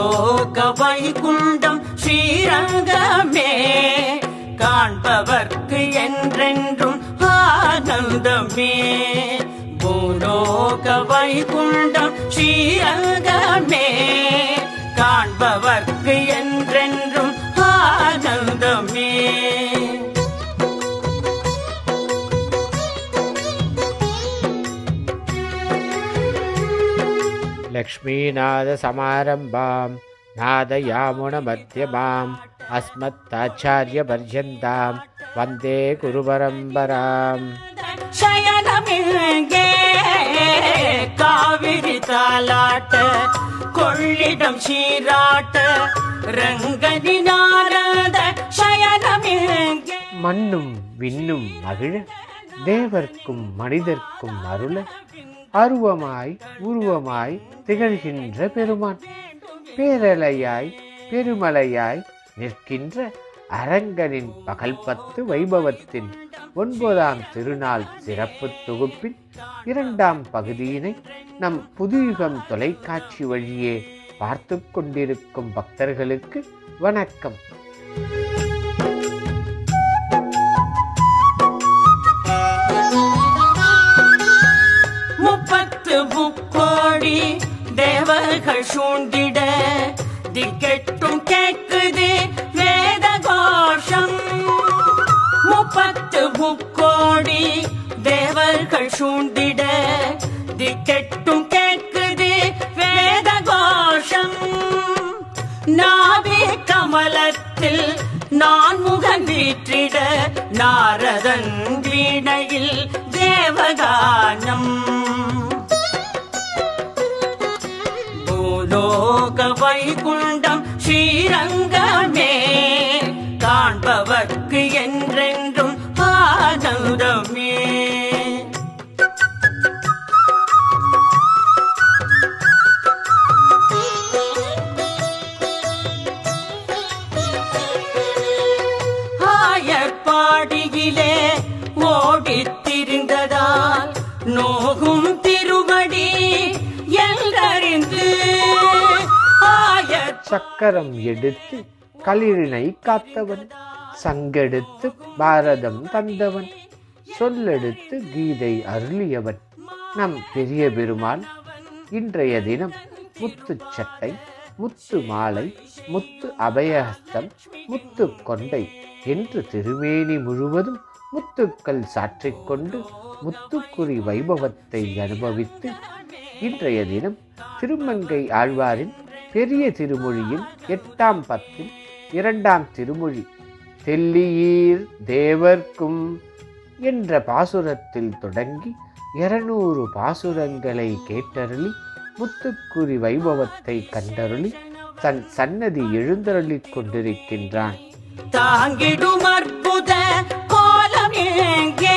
பூலோக வைகுண்டம் ஸ்ரீரங்கமே காண்பவர்க்கு என்றென்றும் ஆனந்தமே பூலோக வைகுண்டம் ஸ்ரீரங்கமே காண்பவர்க்கு என்றென்றும் ஆனந்தமே लक्ष्मीनाथसमारम्भां नादयामुनमध्यमाम् अस्मत्ताचार्यपर्यन्तां वन्दे गुरुपरम्पराम् சயனமிங்கே காவிரி தாலாட்ட கொள்ளிடம் சீராட்ட ரங்கதி நாரத சயனமிங்கே மண்ணும் விண்ணும் மகிழ தேவர்க்கும் மனிதர்க்கும் அருள அருவமாய் உருவமாய் திகழ்கின்ற பெருமான் பேரலையாய் பெருமலையாய் நிற்கின்ற அரங்கனின் பகல் பத்து வைபவத்தின் ஒன்பதாம் திருநாள் சிறப்பு தொகுப்பின் இரண்டாம் பகுதியினை நம் புதுயுகம் தொலைக்காட்சி வழியே பார்த்து கொண்டிருக்கும் பக்தர்களுக்கு வணக்கம் முப்பத்து முக்கோடி தேவர்கள் சூழ்ந்திட திக்கெட்டும் கேட்குது வேத கோஷம் முப்பத்து முக்கோடி தேவர்கள் சூழ்ந்திட திக்கெட்டும் கேட்குது வேத கோஷம் நாவே கமலத்தில் நான் முகம் வீற்றிட நாரதன் வீணையில் தேவகானம் பூலோக வைகுண்டம் ஸ்ரீரங்கமே காண்பவர்க்கு என்றென்றும் ஆனந்தமே ஆயர்பாடியிலே ஓடித் திரிந்ததால் நோகும் திருமடி எல்லறிந்து ஆயர் சக்கரம் எடுத்து களிரினை காத்தவன் சங்கெடுத்து பாரதம் தந்தவன் சொல்லெடுத்து கீதை அருளியவன் நம் பெரிய பெருமான் இன்றைய தினம் முத்து சட்டை முத்து மாலை முத்து அபயஹஸ்தம் முத்து கொண்டை என்று திருமேனி முழுவதும் முத்துக்கள் சாற்றிக் கொண்டு முத்துக்குறி வைபவத்தை அனுபவித்து இன்றைய தினம் திருமங்கை ஆழ்வாரின் பெரிய திருமொழியில் எட்டாம் பத்தில் இரண்டாம் திருமொழி தெல்லியீர் தேவர்க்கும் என்ற பாசுரத்தில் தொடங்கி இருநூறு பாசுரங்களை கேட்டருளி முத்துக்குறி வைபவத்தை கண்டருளி தன் சன்னதி எழுந்தருளிக் கொண்டிருக்கின்றான் தாங்கிடும் அற்புத கோலம் எங்கே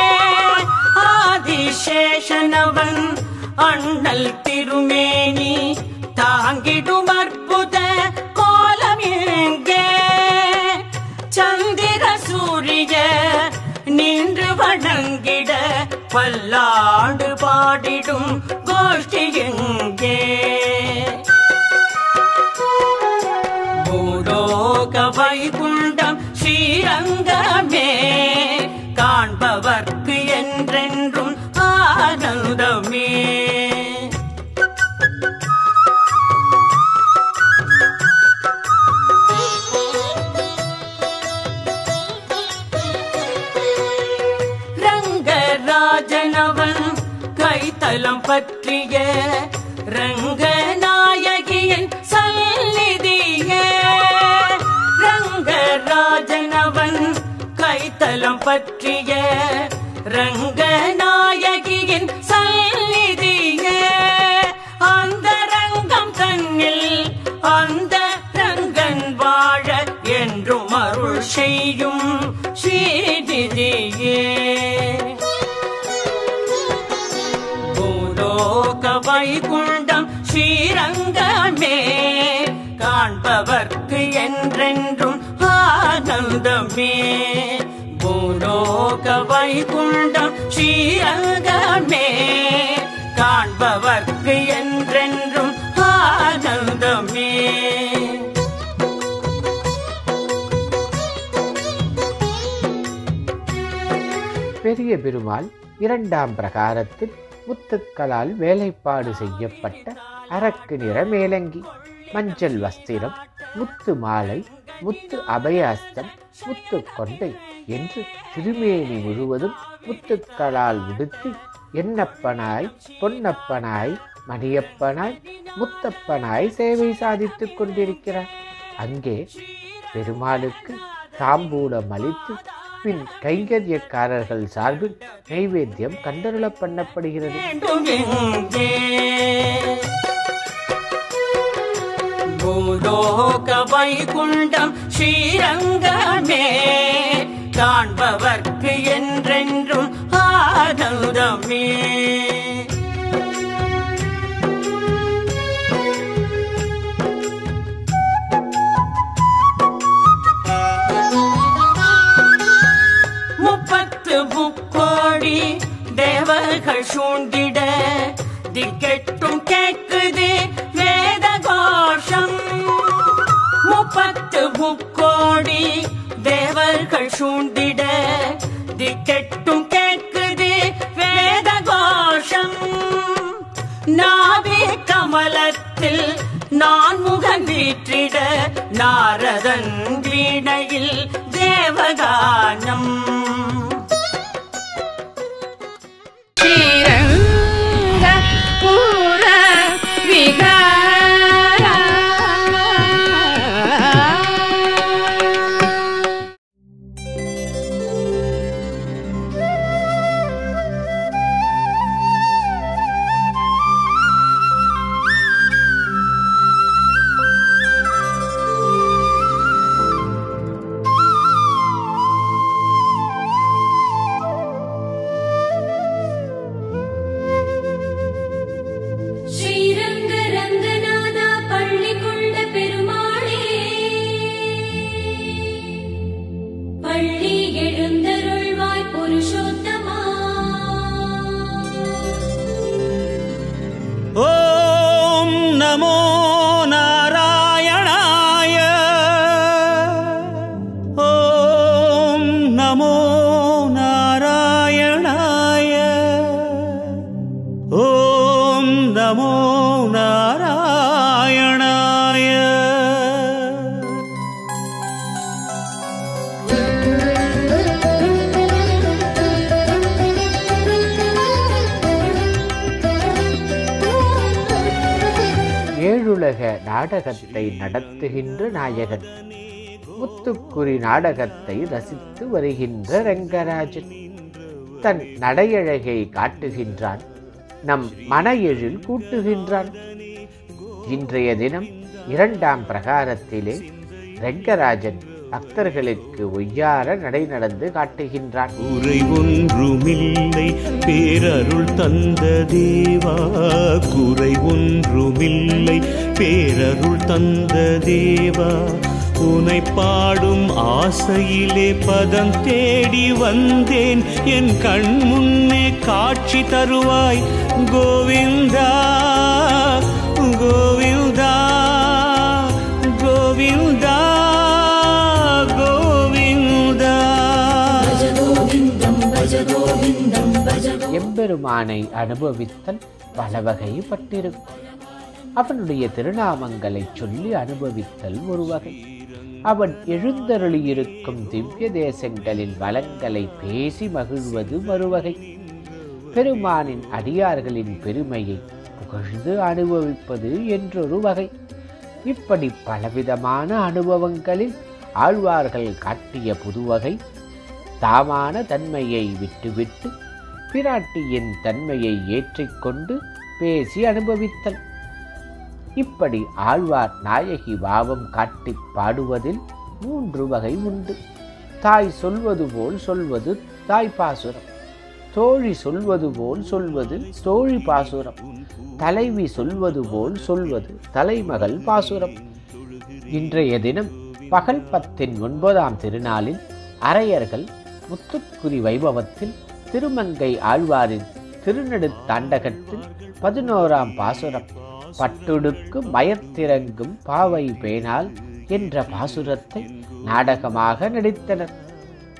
ஆதிசேஷனவன் அண்ணல் திருமேனி தாங்கிடும் அற்புத கோலம் எங்கே சந்திர சூரிய நின்று வணங்கிட பல்லாண்டு பாடிடும் கோஷ்டி எங்கே பூலோக வைகுண்டம் ஸ்ரீரங்கமே காண்பவர்க்கு என்றென்றும் ஆனந்தமே ரங்கராஜனவன் கைத்தலம் பற்றிய ரங்கநாயகியின் சந்நிதியே ரங்கராஜனவன் கைத்தலம் பற்றிய ரங்கநாயகியின் சந்நிதியே அந்த ரங்கம் தன்னில் அந்த ரங்கன் வாழ என்றும் அருள் செய்யும் ஸ்ரீநிதியே பூலோக வைகுண்டம் ஸ்ரீரங்கமே காண்பவர்க்கு என்றென்றும் ஆனந்தமே பூலோக வைகுண்டம் ஸ்ரீரங்கமே காண்பவர்க்கு என்றென்றும் ஆனந்தமே பெரிய பெருமாள் இரண்டாம் பிரகாரத்தில் முத்துக்களால் வேலைப்பாடு செய்யப்பட்ட அரக்கு நிற மேலங்கி மஞ்சள் வஸ்திரம் முத்து மாலை முத்து அபயாஸ்தம் முத்து கொண்டை என்று திருமேனி முழுவதும் முத்துக்களால் உடுத்தி எண்ணப்பனாய் பொன்னப்பனாய் மணியப்பனாய் முத்தப்பனாய் சேவை சாதித்துக் கொண்டிருக்கிறார் அங்கே பெருமாளுக்கு தாம்பூலம் அளித்து பின் கைங்கரியக்காரர்கள் சார்பில் நைவேத்தியம் கண்டருளப் பண்ணப்படுகிறது வேண்டும் எங்கே பூலோக வைகுண்டம் ஸ்ரீரங்கமே காண்பவர்க்கு என்றென்றும் ஆனந்தமே முப்பத்து முக்கோடி தேவர்கள் சூழ்ந்திட திக்கெட்டும் கேட்குது வேத கோஷம் முப்பத்து முக்கோடி தேவர்கள் சூழ்ந்திட திக்கெட்டும் கேட்குது வேத கோஷம் நாவே கமலத்தில் நான் முகம் வீற்றிட நாரதன் வீணையில் தேவகானம் ஸ்ரீரங்க பூர விகார ஸ்ரீரங்க ரங்கநாதா பள்ளி கொண்ட பெருமாளே பள்ளி எழுந்தருள்வாய் புருஷோத்தமா ॐ नमो नारायणाय ॐ नमो नारायणाय ॐ नमो नारायणाय ஏழுலக நாடகத்தை நடத்துகின்ற நாயகன் முத்துக்குறி நாடகத்தை ரசித்து வருகின்ற ரங்கராஜன் தன் நடையழகை காட்டுகின்றான் நம் மன எழில் கூட்டுகின்றான் இன்றைய தினம் இரண்டாம் பிரகாரத்திலே ரங்கராஜன் பக்தர்களுக்கு ஒய்யார நடை நடந்து காட்டுகின்றான் குறை ஒன்றுமில்லை பேரருள் தந்த தேவா குறை ஒன்றுமில்லை பேரருள் தந்த தேவா உனை பாடும் ஆசையிலே பதம் தேடி வந்தேன் என் கண் முன்னே காட்சி தருவாய் கோவிந்தா கோவிந்தா கோவிந்தா கோவிந்தா எம்பெருமானை அனுபவித்தல் பல வகைப்பட்டிருக்கும் அவனுடைய திருநாமங்களை சொல்லி அனுபவித்தல் ஒரு வகை அவன் எழுந்தருளியிருக்கும் திவ்ய தேசங்களின் வளங்களை பேசி மகிழ்வது மறுவகை பெருமானின் அடியார்களின் பெருமையை புகழ்ந்து அனுபவிப்பது என்றொரு வகை இப்படி பலவிதமான அனுபவங்களில் ஆழ்வார்கள் காட்டிய புதுவகை தாமான தன்மையை விட்டுவிட்டு பிராட்டியின் தன்மையை ஏற்றிக்கொண்டு பேசி அனுபவித்தல் இப்படி ஆழ்வார் நாயகி பாவம் காட்டி பாடுவதில் மூன்று வகை உண்டு தாய் சொல்வது போல் சொல்வது தாய் பாசுரம் தோழி சொல்வது போல் சொல்வது தோழி பாசுரம் தலைவி சொல்வது போல் சொல்வது தலைமகள் பாசுரம் இன்றைய தினம் பகல் பத்தின் ஒன்பதாம் திருநாளில் அரையர்கள் முத்துக்குரி வைபவத்தில் திருமங்கை ஆழ்வாரின் திருநெடுத்தாண்டகத்தில் பதினோராம் பாசுரம் பட்டுடுக்கு மயத்திறங்கும் பாவை பேனால் என்ற பாசுரத்தை நாடகமாக நடித்தனர்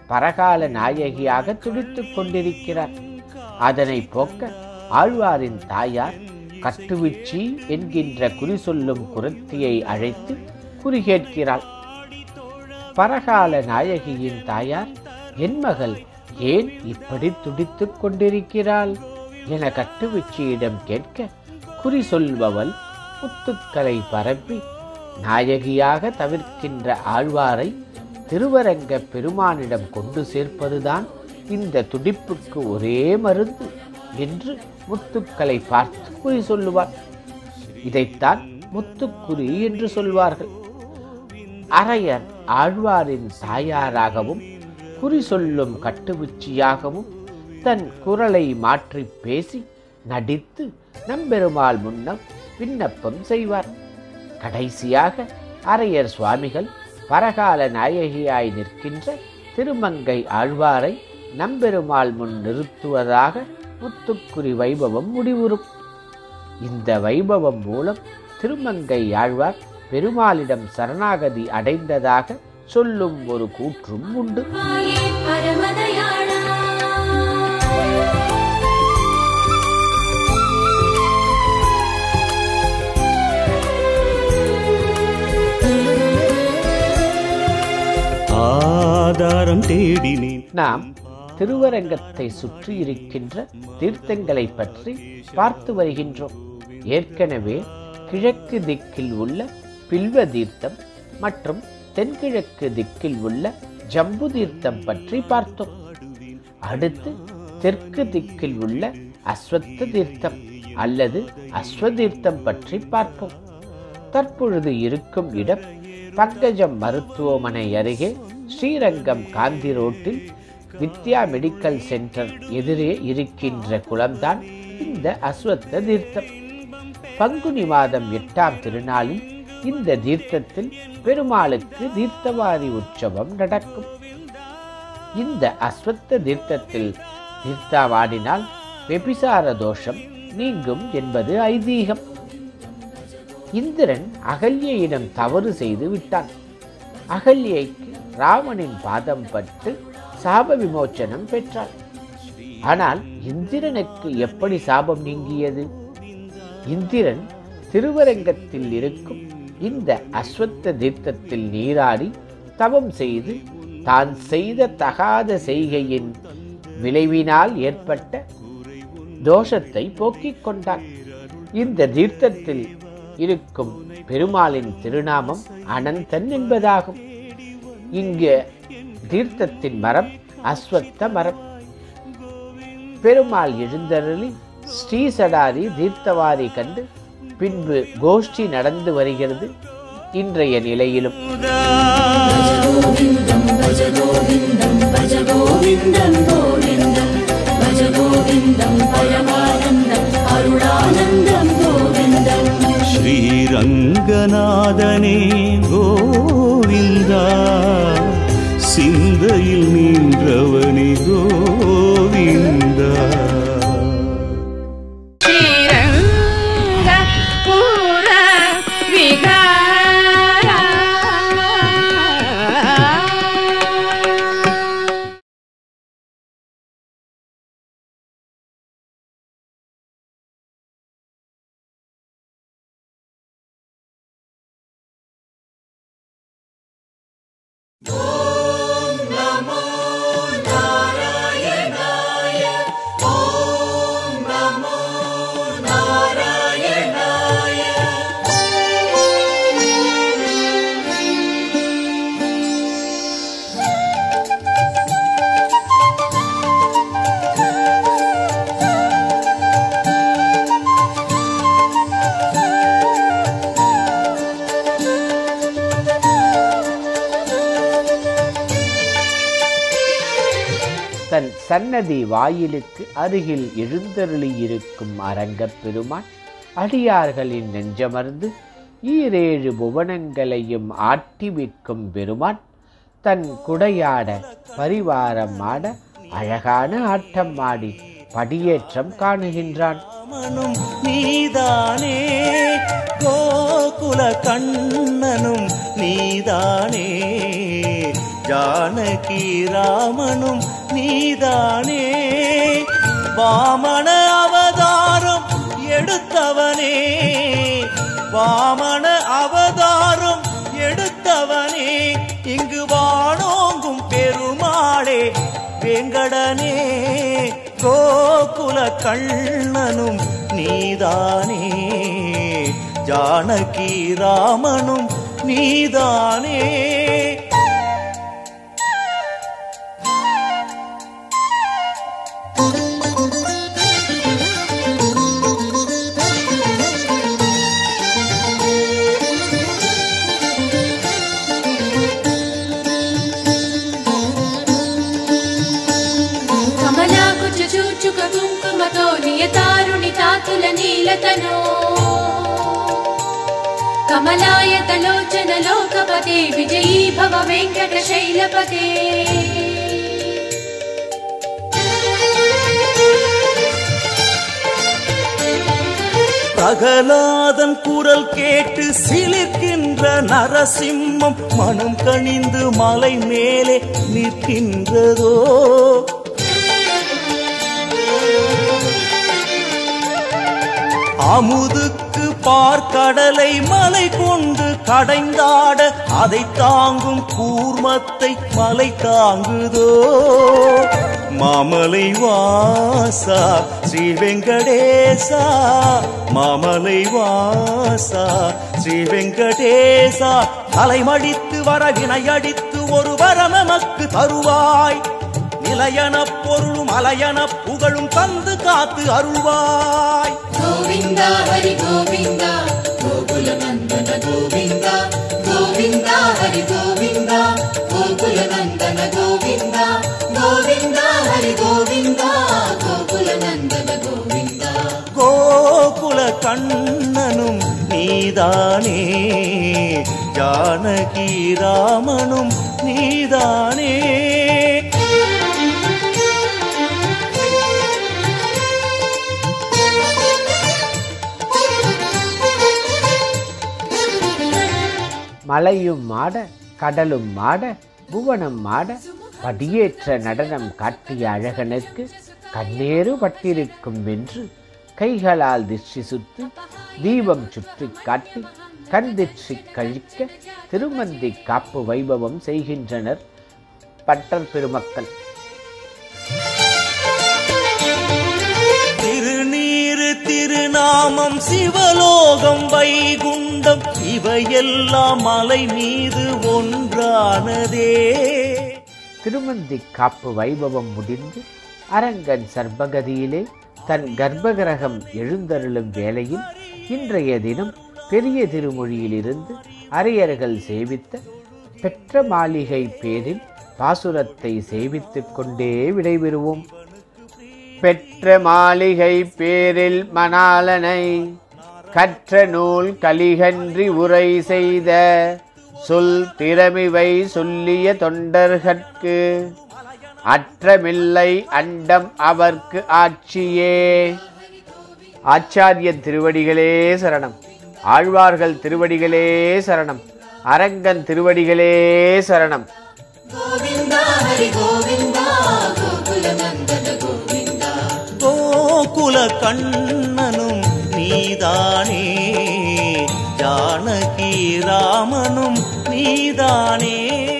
பரகால நாயகியாக துடித்துக் கொண்டிருக்கிறார் அதனை போக்க ஆழ்வாரின் தாயார் கட்டுவிச்சி என்கின்ற குறி சொல்லும் குரத்தியை அழைத்து குறி கேட்கிறாள் பரகால நாயகியின் தாயார் என் மகள் ஏன் இப்படி துடித்துக் கொண்டிருக்கிறாள் என கட்டுவிச்சியிடம் கேட்க குறி சொல்பவள் முத்துக்களை பரப்பி நாயகியாக தவிர்க்கின்ற ஆழ்வாரை திருவரங்க பெருமானிடம் கொண்டு சேர்ப்பதுதான் இந்த துடிப்புக்கு ஒரே மருந்து என்று முத்துக்களை பார்த்து குறி சொல்லுவார் இதைத்தான் முத்துக்குறி என்று சொல்வார்கள் அரையர் ஆழ்வாரின் தாயாராகவும் குறி சொல்லும் கட்டுவிச்சியாகவும் தன் குரலை மாற்றி பேசி நடித்து நம்பெருமாள் முன்னம் விண்ணப்பம் செய்வார் கடைசியாக அரையர் சுவாமிகள் பரகால நாயகியாய் நிற்கின்ற திருமங்கை ஆழ்வாரை நம்பெருமாள் முன் நிறுத்துவதாக முத்துக்குறி வைபவம் முடிவுறும் இந்த வைபவம் மூலம் திருமங்கை ஆழ்வார் பெருமாளிடம் சரணாகதி அடைந்ததாக சொல்லும் ஒரு கூற்றும் உண்டு வாயே பரமதயாளா ஆதாரம் தேடினேன் நாம் திருவரங்கத்தை சுற்றி இருக்கின்ற தீர்த்தங்களை பற்றி பார்த்து வருகின்றோம் ஏற்கனவே கிழக்கு திக்கில் உள்ள பில்வ தீர்த்தம் மற்றும் தென்கிழக்கு திக்கில் உள்ள ஜம்பு தீர்த்தம் பற்றி பார்த்தோம் அடுத்து தெற்கு திக்கில் உள்ள அஸ்வத்த தீர்த்தம் அல்லது அஸ்வதீர்த்தம் பற்றி பார்ப்போம் தற்பொழுது இருக்கும் இடம் பங்கஜம் மருத்துவமனை அருகே ஸ்ரீரங்கம் காந்தி ரோட்டில் வித்யா மெடிக்கல் சென்டர் எதிரே இருக்கின்ற குளம்தான் இந்த அஸ்வத்த தீர்த்தம் பங்குனி மாதம் எட்டாம் திருநாளில் இந்த தீர்த்தத்தில் பெருமாளுக்கு தீர்த்தவாரி உற்சவம் நடக்கும் இந்த அஸ்வத்த தீர்த்தத்தில் தீர்த்தாவாடினால் வெபிசார தோஷம் நீங்கும் என்பது ஐதீகம் இந்திரன் அகல்யையிடம் தவறு செய்து விட்டான் அகல்யைக்கு ராவனின் பாதம் பட்டு சாப விமோச்சனம் பெற்றாள் ஆனால் இந்திரனுக்கு எப்படி சாபம் நீங்கியது இந்திரன் திருவரங்கத்தில் இருக்கும் இந்த அஸ்வத்த தீர்த்தத்தில் நீராடி தவம் செய்து தான் செய்த தகாத செய்கையின் விளைவினால் ஏற்பட்ட தோஷத்தை போக்கிக் கொண்டான் இந்த தீர்த்தத்தில் இருக்கும் பெருமாளின் திருநாமம் அனந்தன் என்பதாகும் இங்கு தீர்த்தத்தின் மரம் அஸ்வத்த மரம் பெருமாள் எழுந்தருளி ஸ்ரீசடாரி தீர்த்தவாரி கண்டு பின்பு கோஷ்டி நடந்து வருகிறது இன்றைய நிலையிலும் ஸ்ரீரங்கநாதனே கோவிந்தா சிந்தையில் நின்றவனே கோவிந்தா ஸ்ரீரங்க பூர விகாரா தன் சன்னதி வாயிலுக்கு அருகில் எழுந்தருளியிருக்கும் அரங்கப் பெருமான் அடியார்களின் நெஞ்சமர்ந்து ஈரேழு புவனங்களையும் ஆட்டிவிக்கும் பெருமான் தன் குடையாட பரிவாரம் ஆட அழகான ஆட்டம் ஆடி படியேற்றம் காணுகின்றான் ராமனும் நீதானே கோகுல கண்ணனும் நீதானே ஜானகி ராமனும் நீதானே வாமன அவதாரம் எடுத்தவனே வாமன அவதாரம் எடுத்தவனே இங்கு வானோங்கும் பெருமாளே வெங்கடனே கோகுல கண்ணனும் நீதானே ஜானகி ராமனும் நீதானே కమలాకుచ చూచుక కుంకుమతో నియతారుణి తాతుల నీలతనో కమలాయతలోచన లోకపతే విజయీ భవ వెంకట శైలపతే பிரகலாதன் குரல் கேட்டு சிலிர்க்கின்ற நரசிம்மம் மனம் கனிந்து மலை மேலே நிற்கின்றதோ அமுதுக்கு பார்க்கடலை மலை கொண்டு கடைந்தாட அதை தாங்கும் கூர்மத்தை மலை தாங்குதோ மாமலை வாசா ஸ்ரீ வெங்கடேசா மாமலை வாசா ஸ்ரீ வெங்கடேசா தலைமடித்து வர வினையடித்து ஒரு வரம் எமக்கு தருவாய் நிலையன பொருளும் அலையன புகழும் தந்து காத்து அருள்வாய் గోవింద హరి గోవింద గోకుల నందన గోవింద గోవింద హరి గోవింద గోకుల నందన గోవింద గోవింద హరి గోవింద గోకుల నందన గోవింద கோகுல கண்ணனும் நீதானே ஜானகி ராமனும் நீதானே மலையும் மாட கடலும் மாட புவனம் மாட படியேற்ற நடனம் காட்டிய அழகனுக்கு கண்ணேறு பட்டிருக்கும் என்று கைகளால் திஷ்டி சுற்றி தீபம் சுற்றி காட்டி கண் திஷ்டி கழிக்க திருமந்தி காப்பு வைபவம் செய்கின்றனர் பட்டர் பெருமக்கள் திருநீரு திருநாமம் சிவலோகம் வைகுண்டம் இவையெல்லாம் மலை மீது ஒன்றானதே திருமந்தி காப்பு வைபவம் முடிந்து அரங்கன் சர்பகதியிலே தன் கர்ப்பகிரகம் எழுந்தருளும் வேளையில் இன்றைய தினம் பெரிய திருமொழியிலிருந்து அரையர்கள் சேவித்த பெற்ற மாளிகை பேரில் பாசுரத்தை சேவித்துக் கொண்டே விடைபெறுவோம் பெற்ற மாளிகை பேரில் மணாலனை கற்ற நூல் கலிகன்றி உரை செய்த சொல் திறமிவை சொல்லிய தொண்டர்கட்கு அற்றமில்லை அண்டம் அவர்க்கு ஆட்சியே ஆச்சாரியன் திருவடிகளே சரணம் ஆழ்வார்கள் திருவடிகளே சரணம் அரங்கன் திருவடிகளே சரணம் గోవింద హరి గోవింద గోకుల నందన గోవింద கோகுல கண்ணனும் நீதானே ஜானகி ராமனும் நீதானே